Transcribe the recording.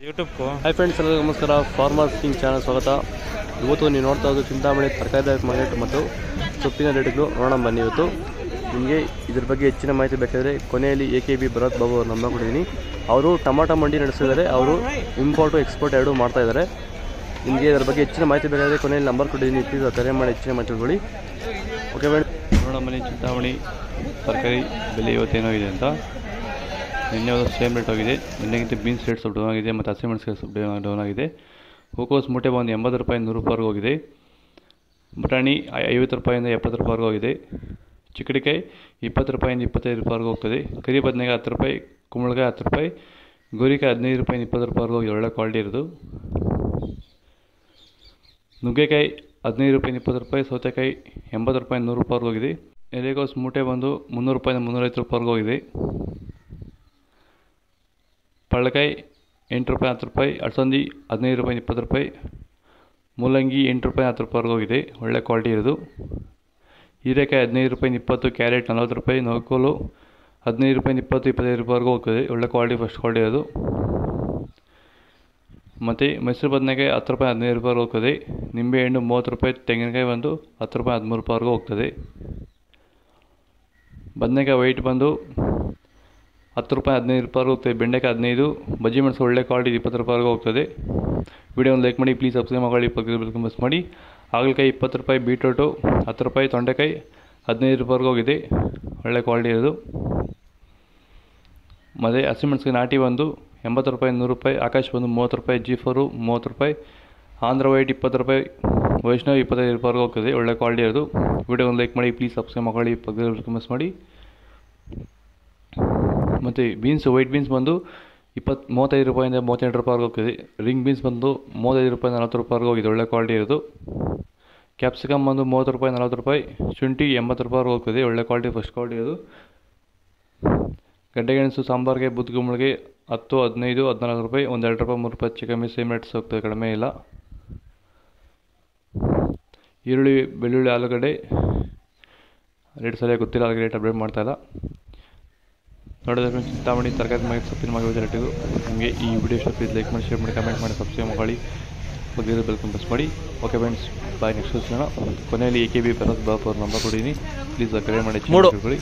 ಯೂಟ್ಯೂಬ್ಗೂ hi friends ಎಲ್ಲರಿಗೂ ನಮಸ್ಕಾರ farmers king channel ಸ್ವಾಗತ ಇವತ್ತು ನೀವು ನೋಡ್ತಾ ಇರೋದು ಚಿಂತಾಮಣಿ ತರಕಾರಿ ಮಾರ್ಕೆಟ್ ಮತ್ತು ಸೊಪ್ಪಿನ ರೇಟ್ಗಳು ನೋಡೋಣ ಬನ್ನಿ ಇವತ್ತು ನಿಮಗೆ ಇದ್ರ ಬಗ್ಗೆ ಹೆಚ್ಚಿನ ಮಾಹಿತಿ ಬೇಕಾದರೆ ಕೊನೆಯಲ್ಲಿ A K B Bharath Babu ಅವ್ರು ನಂಬರ್ ಕೊಟ್ಟಿದ್ದೀನಿ ಅವರು ಟಮಾಟೋ ಮಂಡಿ ನಡೆಸಿದ್ದಾರೆ ಅವರು ಇಂಪೋರ್ಟು ಎಕ್ಸ್ಪೋರ್ಟ್ ಎರಡೂ ಮಾಡ್ತಾ ಇದ್ದಾರೆ ನಿಮಗೆ ಇದರ ಬಗ್ಗೆ ಹೆಚ್ಚಿನ ಮಾಹಿತಿ ಬೇಕಾದರೆ ಕೊನೆಯಲ್ಲಿ ನಂಬರ್ ಕೊಟ್ಟಿದ್ದೀನಿ ಪ್ಲೀಸ್ ಕರೆ ಮಾಡಿ ಹೆಚ್ಚಿನ ಮಾಹಿತಿ ತಿಳ್ಕೊಳ್ಳಿ ಓಕೆ ಫ್ರೆಂಡ್ ನೋಡೋಣ ಬನ್ನಿ ಚಿಂತಾಮಣಿ ತರಕಾರಿ ಬೆಲೆ ಇವತ್ತೇನೋ ಇದೆ ಅಂತ ನಿನ್ನೆ ಒಂದು ಸೇಮ್ ರೇಟ್ ಹೋಗಿದೆ ನಿನ್ನೆಗಿಂತ ಬೀನ್ಸ್ ರೇಟ್ ಸ್ವಲ್ಪ ಡೌನ್ ಆಗಿದೆ ಮತ್ತು ಹಸಿಮೆಣಸಿಕಾಯಿ ಸ್ವಲ್ಪ ಡೌನ್ ಡೌನ್ ಆಗಿದೆ ಹೂಕೋಸ್ ಮೂಟೆ ಬಂದು ಎಂಬತ್ತು ರೂಪಾಯಿ ನೂರು ರೂಪಾಯಿವರೆಗೂ ಹೋಗಿದೆ ಬಟಾಣಿ ಐ- ಐವತ್ತು ರೂಪಾಯಿಂದ ಎಪ್ಪತ್ತು ರೂಪಾಯಿವರೆಗೂ ಹೋಗಿದೆ ಚಿಕ್ಕಡಿಕಾಯಿ ಇಪ್ಪತ್ತು ರೂಪಾಯಿಂದ ಇಪ್ಪತ್ತೈದು ರೂಪಾಯಿವರೆಗೂ ಹೋಗ್ತದೆ ಕರಿ ಬದನೆಕಾಯಿ ಹತ್ತು ರೂಪಾಯಿ ಕುಂಬಳಕಾಯಿ ಹತ್ತು ರೂಪಾಯಿ ಗೋರಿಕಾಯಿ ಹದಿನೈದು ರೂಪಾಯಿಂದ ಇಪ್ಪತ್ತು ರೂಪಾಯಿವರೆಗೂ ಹೋಗಿದೆ ಒಳ್ಳೆ ಕ್ವಾಲಿಟಿ ಇರೋದು ನುಗ್ಗೆಕಾಯಿ ಹದಿನೈದು ರೂಪಾಯಿಂದ ಇಪ್ಪತ್ತು ರೂಪಾಯಿ ಸೌತೆಕಾಯಿ ಎಂಬತ್ತು ರೂಪಾಯಿ ನೂರು ರೂಪಾಯಿವರೆಗೂ ಹೋಗಿದೆ ಎಲೆಕೋಸ್ ಮೂಟೆ ಬಂದು ಮುನ್ನೂರು ರೂಪಾಯಿಂದ ಮುನ್ನೂರೈವತ್ತು ರೂಪಾಯಿವರೆಗೂ ಹೋಗಿದೆ ಪಳ್ಳಕಾಯಿ ಎಂಟು ರೂಪಾಯಿ ಹತ್ತು ರೂಪಾಯಿ ಅಲಸಂದಿ ಹದಿನೈದು ರೂಪಾಯಿ ಇಪ್ಪತ್ತು ರೂಪಾಯಿ ಮೂಲಂಗಿ ಎಂಟು ರೂಪಾಯಿ ಹತ್ತು ರೂಪಾಯಿವರೆಗೂ ಹೋಗಿದೆ ಒಳ್ಳೆ ಕ್ವಾಲಿಟಿ ಇರೋದು ಹೀರೆಕಾಯಿ ಹದಿನೈದು ರೂಪಾಯಿಂದ ಇಪ್ಪತ್ತು ಕ್ಯಾರೆಟ್ ನಲ್ವತ್ತು ರೂಪಾಯಿ ನೌಕೋಲು ಹದಿನೈದು ರೂಪಾಯಿಂದ ಇಪ್ಪತ್ತು ಇಪ್ಪತ್ತೈದು ರೂಪಾಯಿವರೆಗೂ ಹೋಗ್ತದೆ ಒಳ್ಳೆ ಕ್ವಾಲಿಟಿ ಫಸ್ಟ್ ಕ್ವಾಲಿಟಿ ಇರೋದು ಮತ್ತು ಮೈಸೂರು ಬದನೆಕಾಯಿ ಹತ್ತು ರೂಪಾಯಿ ಹದಿನೈದು ರೂಪಾಯಿ ಹೋಗ್ತದೆ ನಿಂಬೆಹಣ್ಣು ಮೂವತ್ತು ರೂಪಾಯಿ ತೆಂಗಿನಕಾಯಿ ಬಂದು ಹತ್ತು ರೂಪಾಯಿ ಹದಿಮೂರು ರೂಪಾಯಿವರೆಗೂ ಹೋಗ್ತದೆ ಬದನೆಕಾಯಿ ವೈಟ್ ಬಂದು ಹತ್ತು ರೂಪಾಯಿ ಹದಿನೈದು ರೂಪಾಯಿವರೆಗೂ ಹೋಗ್ತದೆ ಬೆಂಡೆಕಾಯಿ ಹದಿನೈದು ಬಜ್ಜಿ ಮೆಣಸು ಒಳ್ಳೆ ಕ್ವಾಲಿಟಿ ಇಪ್ಪತ್ತು ರೂಪಾಯಿವರೆಗೂ ಹೋಗ್ತದೆ ವಿಡಿಯೋನ ಲೈಕ್ ಮಾಡಿ ಪ್ಲೀಸ್ ಸಬ್ಸ್ಕ್ರೈಬ್ ಮಾಡಿ ಪಕ್ಕದ ಮಿಸ್ ಮಾಡಿ ಹಾಗಲಕಾಯಿ ಇಪ್ಪತ್ತು ರೂಪಾಯಿ ಬೀಟ್ರೋಟು ಹತ್ತು ರೂಪಾಯಿ ತೊಂಡೆಕಾಯಿ ಹದಿನೈದು ರೂಪಾಯಿವರೆಗೂ ಹೋಗಿದೆ ಒಳ್ಳೆ ಕ್ವಾಲಿಟಿ ಇರೋದು ಮತ್ತು ಹಸಿಮೆಣಸಿನ ನಾಟಿ ಬಂದು ಎಂಬತ್ತು ರೂಪಾಯಿ ನೂರು ರೂಪಾಯಿ ಆಕಾಶ್ ಬಂದು ಮೂವತ್ತು ರೂಪಾಯಿ ಜಿ ಫೋರು ಮೂವತ್ತು ರೂಪಾಯಿ ಆಂಧ್ರ ವೈಟ್ ಇಪ್ಪತ್ತು ರೂಪಾಯಿ ವೈಷ್ಣವ್ ಇಪ್ಪತ್ತೈದು ರೂಪಾಯಿವರೆಗೂ ಹೋಗ್ತದೆ ಒಳ್ಳೆ ಕ್ವಾಲಿಟಿ ಇರೋದು ವಿಡಿಯೋ ಒಂದು ಲೈಕ್ ಮಾಡಿ ಪ್ಲೀಸ್ ಸಬ್ಸ್ಕ್ರೈಬ್ ಮಾಡಿ ಪಕ್ಕದಲ್ಲಿ ಮಿಸ್ ಮಾಡಿ ಮತ್ತು ಬೀನ್ಸ್ ವೈಟ್ ಬೀನ್ಸ್ ಬಂದು ಇಪ್ಪತ್ತು ಮೂವತ್ತೈದು ರೂಪಾಯಿಂದ ಮೂವತ್ತೆಂಟು ರೂಪಾಯಿವರೆಗೂ ಹೋಗ್ತದೆ ರಿಂಗ್ ಬೀನ್ಸ್ ಬಂದು ಮೂವತ್ತೈದು ರೂಪಾಯಿ ನಲ್ವತ್ತು ರೂಪಾಯಿವರೆಗೂ ಹೋಗಿದೆ ಒಳ್ಳೆ ಕ್ವಾಲಿಟಿ ಇರೋದು ಕ್ಯಾಪ್ಸಿಕಮ್ ಬಂದು ಮೂವತ್ತು ರೂಪಾಯಿ ನಲ್ವತ್ತು ರೂಪಾಯಿ ಶುಂಠಿ ಎಂಬತ್ತು ರೂಪಾಯಿವರೆಗೂ ಹೋಗ್ತದೆ ಒಳ್ಳೆ ಕ್ವಾಲಿಟಿ ಫಸ್ಟ್ ಕ್ವಾಲಿಟಿ ಇರೋದು ಗಡ್ಡೆಗೆಣಸು ಸಾಂಬಾರಿಗೆ ಬುದ್ಗುಂಬಳಿಗೆ ಹತ್ತು ಹದಿನೈದು ಹದಿನಾಲ್ಕು ರೂಪಾಯಿ ಒಂದು ಎರಡು ರೂಪಾಯಿ ಮೂರು ರೂಪಾಯಿ ಚಿಕನ್ ಸೇಮ್ ರೇಟ್ಸ್ ಹೋಗ್ತದೆ ಕಡಿಮೆ ಇಲ್ಲ ಈರುಳ್ಳಿ ಬೆಳ್ಳುಳ್ಳಿ ಆಲೂಗಡ್ಡೆ ರೇಟ್ ಸರಿಯಾಗಿ ಗೊತ್ತಿಲ್ಲ ಅದಕ್ಕೆ ರೇಟ್ ಅಪ್ಡೇಟ್ ಮಾಡ್ತಾಯಿಲ್ಲ ನೋಡಿದ್ರೆ ಚಿಂತಾಮಣಿ ತರಕಾರಿ ಮಾಡಿ ಸೊಪ್ಪಿನ ಮಾಡಿ ರೇಟಿಗೂ ನಿಮಗೆ ಈ ವಿಡಿಯೋ ಇಷ್ಟ ಪ್ಲೀಸ್ ಲೈಕ್ ಮಾಡಿ ಶೇರ್ ಮಾಡಿ ಕಮೆಂಟ್ ಮಾಡಿ ಸಬ್ಸ್ಕ್ರೈಬ್ ಮಾಡಿ ಬಗ್ಗೆ ಬೆಲ್ಕಮ್ ಪ್ರೆಸ್ ಮಾಡಿ ಓಕೆ ಫ್ರೆಂಡ್ಸ್ ಬಾಯ್ ನೆಕ್ಸ್ಟ್ ಜನ ಕೊನೆಯಲ್ಲಿ A K B Bharath Babu ಅವ್ರ ನಂಬರ್ ಕೊಡಿದ್ದೀನಿ ಪ್ಲೀಸ್ ಕರೆ ಮಾಡಿ ಮೂಡು. ತಿಳ್ಕೊಳ್ಳಿ